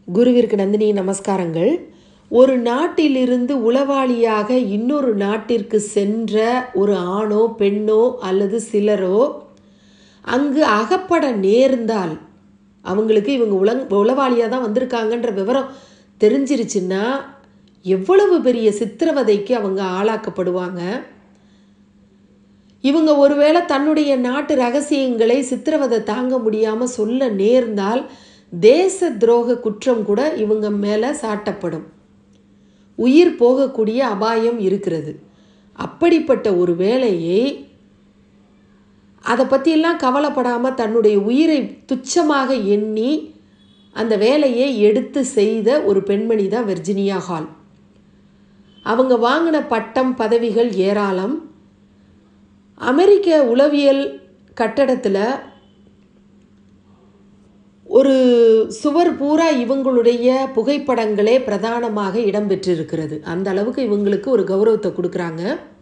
குருவிற்கு நந்தினி நமஸ்காரங்கள் ஒரு நாட்டிலிருந்து உளவாளியாக இன்னொரு நாட்டிற்கு சென்ற ஒரு ஆணோ பெண்ணோ அல்லது சிலரோ அங்கு அகப்பட நேர்ந்தால் அவங்களுக்கு இவங்க உலங் உளவாளியாக தான் வந்திருக்காங்கன்ற விவரம் தெரிஞ்சிருச்சுன்னா எவ்வளவு பெரிய சித்திரவதைக்கு அவங்க ஆளாக்கப்படுவாங்க இவங்க ஒருவேளை தன்னுடைய நாட்டு ரகசியங்களை சித்திரவதை தாங்க முடியாமல் சொல்ல நேர்ந்தால் தேச துரோக குற்றம் கூட இவங்க மேலே சாட்டப்படும் உயிர் போகக்கூடிய அபாயம் இருக்கிறது அப்படிப்பட்ட ஒரு வேலையை அதை பற்றியெல்லாம் கவலைப்படாமல் தன்னுடைய உயிரை துச்சமாக எண்ணி அந்த வேலையை எடுத்து செய்த ஒரு பெண்மணி தான் வெர்ஜினியா ஹால் அவங்க வாங்கின பட்டம் பதவிகள் ஏராளம் அமெரிக்க உளவியல் கட்டடத்தில் ஒரு சுவர் பூரா இவங்களுடைய புகைப்படங்களே பிரதானமாக இடம்பெற்றிருக்கிறது அந்த அளவுக்கு இவங்களுக்கு ஒரு கௌரவத்தை கொடுக்குறாங்க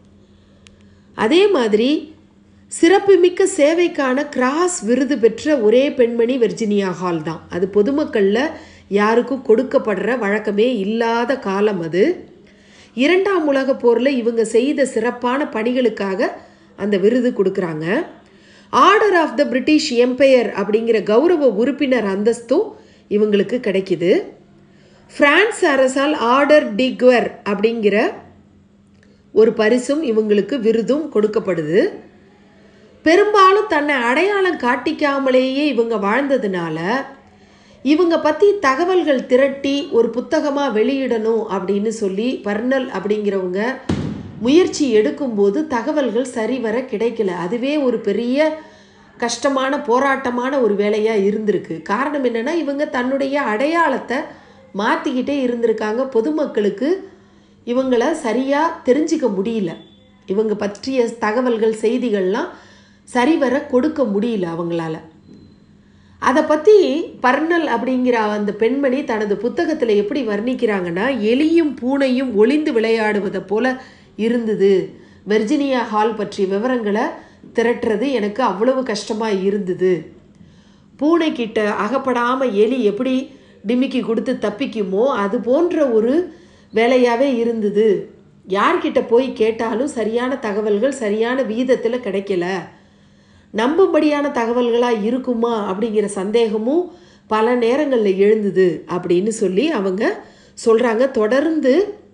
அதே மாதிரி சிறப்புமிக்க சேவைக்கான கிராஸ் விருது பெற்ற ஒரே பெண்மணி வெர்ஜினியா ஹால் தான் அது பொதுமக்களில் யாருக்கும் கொடுக்கப்படுற வழக்கமே இல்லாத காலம் அது இரண்டாம் உலகப் போரில் இவங்க செய்த சிறப்பான பணிகளுக்காக அந்த விருது கொடுக்குறாங்க order of the British Empire அப்படிங்கிற கௌரவ உறுப்பினர் அந்தஸ்தும் இவங்களுக்கு கிடைக்குது பிரான்ஸ் அரசால் ஆர்டர் டிக்வர் அப்படிங்கிற ஒரு பரிசும் இவங்களுக்கு விருதும் கொடுக்கப்படுது பெரும்பாலும் தன்னை அடையாளம் காட்டிக்காமலேயே இவங்க வாழ்ந்ததுனால இவங்க பற்றி தகவல்கள் திரட்டி ஒரு புத்தகமாக வெளியிடணும் அப்படின்னு சொல்லி பர்னல் அப்படிங்கிறவங்க முயற்சி எடுக்கும்போது தகவல்கள் சரிவர கிடைக்கல அதுவே ஒரு பெரிய கஷ்டமான போராட்டமான ஒரு வேலையாக இருந்திருக்கு காரணம் என்னென்னா இவங்க தன்னுடைய அடையாளத்தை மாற்றிக்கிட்டே இருந்திருக்காங்க பொதுமக்களுக்கு இவங்களை சரியாக தெரிஞ்சிக்க முடியல இவங்க பற்றிய தகவல்கள் செய்திகள்லாம் சரிவர கொடுக்க முடியல அவங்களால அதை பற்றி பர்னல் அப்படிங்கிற அந்த பெண்மணி தனது புத்தகத்தில் எப்படி வர்ணிக்கிறாங்கன்னா எலியும் பூனையும் ஒளிந்து விளையாடுவதை போல இருந்தது வெர்ஜினியா ஹால் பற்றிய விவரங்களை திரட்டுறது எனக்கு அவ்வளவு கஷ்டமாக இருந்தது பூனைக்கிட்ட அகப்படாமல் எலி எப்படி டிமிக்கி கொடுத்து தப்பிக்குமோ அது போன்ற ஒரு வேலையாகவே இருந்தது யார்கிட்ட போய் கேட்டாலும் சரியான தகவல்கள் சரியான வீதத்தில் கிடைக்கல நம்பும்படியான தகவல்களாக இருக்குமா அப்படிங்கிற சந்தேகமும் பல நேரங்களில் எழுந்தது அப்படின்னு சொல்லி அவங்க சொல்கிறாங்க தொடர்ந்து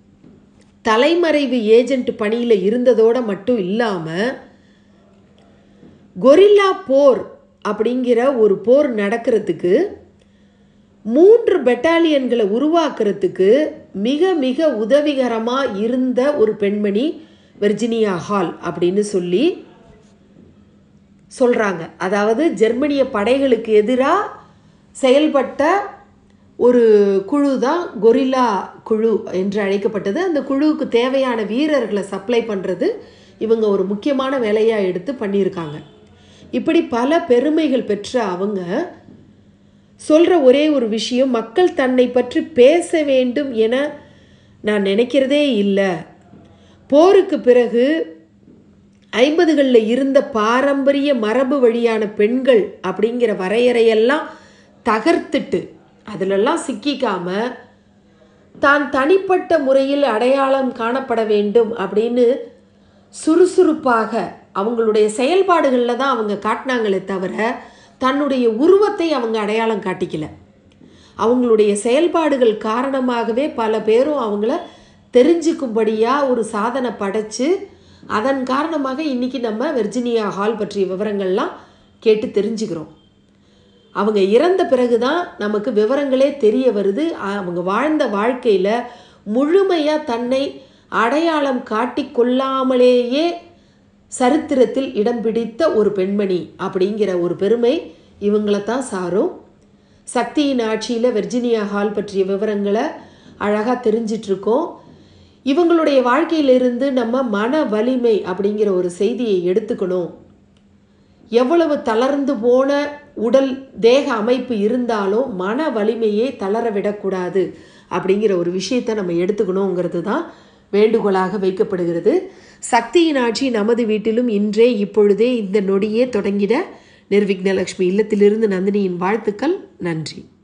தலைமறைவு ஏஜென்ட் பணியில் இருந்ததோடு மட்டும் இல்லாமல் கொரில்லா போர் அப்படிங்கிற ஒரு போர் நடக்கிறதுக்கு மூன்று பெட்டாலியன்களை உருவாக்குறதுக்கு மிக மிக உதவிகரமாக இருந்த ஒரு பெண்மணி வெர்ஜினியா ஹால் அப்படின்னு சொல்லி சொல்கிறாங்க அதாவது ஜெர்மனிய படைகளுக்கு எதிராக செயல்பட்ட ஒரு குழு தான் கொரில்லா குழு என்று அழைக்கப்பட்டது அந்த குழுவுக்கு தேவையான வீரர்களை சப்ளை பண்ணுறது இவங்க ஒரு முக்கியமான வேலையாக எடுத்து பண்ணியிருக்காங்க இப்படி பல பெருமைகள் பெற்ற அவங்க சொல்கிற ஒரே ஒரு விஷயம் மக்கள் தன்னை பற்றி பேச வேண்டும் என நான் நினைக்கிறதே இல்லை போருக்கு பிறகு ஐம்பதுகளில் இருந்த பாரம்பரிய மரபு வழியான பெண்கள் அப்படிங்கிற வரையறையெல்லாம் தகர்த்துட்டு அதிலெல்லாம் சிக்கிக்காம தான் தனிப்பட்ட முறையில் அடையாளம் காணப்பட வேண்டும் அப்படின்னு சுறுசுறுப்பாக அவங்களுடைய செயல்பாடுகளில் தான் அவங்க காட்டினாங்களே தவிர தன்னுடைய உருவத்தை அவங்க அடையாளம் காட்டிக்கல அவங்களுடைய செயல்பாடுகள் காரணமாகவே பல பேரும் அவங்கள தெரிஞ்சுக்கும்படியாக ஒரு சாதனை படைச்சு அதன் காரணமாக இன்றைக்கி நம்ம வெர்ஜினியா ஹால் பற்றிய விவரங்கள்லாம் கேட்டு தெரிஞ்சுக்கிறோம் அவங்க இறந்த பிறகு தான் நமக்கு விவரங்களே தெரிய வருது அவங்க வாழ்ந்த வாழ்க்கையில் முழுமையாக தன்னை அடையாளம் காட்டி கொள்ளாமலேயே சரித்திரத்தில் இடம் பிடித்த ஒரு பெண்மணி அப்படிங்கிற ஒரு பெருமை இவங்களை தான் சாரும் சக்தியின் ஆட்சியில் வெர்ஜினியா ஹால் பற்றிய விவரங்களை அழகாக தெரிஞ்சிட்ருக்கோம் இவங்களுடைய வாழ்க்கையிலிருந்து நம்ம மன வலிமை அப்படிங்கிற ஒரு செய்தியை எடுத்துக்கணும் எவ்வளவு தளர்ந்து போன உடல் தேக அமைப்பு இருந்தாலும் மன வலிமையை தளர விடக்கூடாது அப்படிங்கிற ஒரு விஷயத்தை நம்ம எடுத்துக்கணுங்கிறது தான் வேண்டுகோளாக வைக்கப்படுகிறது சக்தியின் ஆட்சி நமது வீட்டிலும் இன்றே இப்பொழுதே இந்த நொடியே தொடங்கிட நிர்விக்னலக்ஷ்மி இல்லத்திலிருந்து நந்தினியின் வாழ்த்துக்கள் நன்றி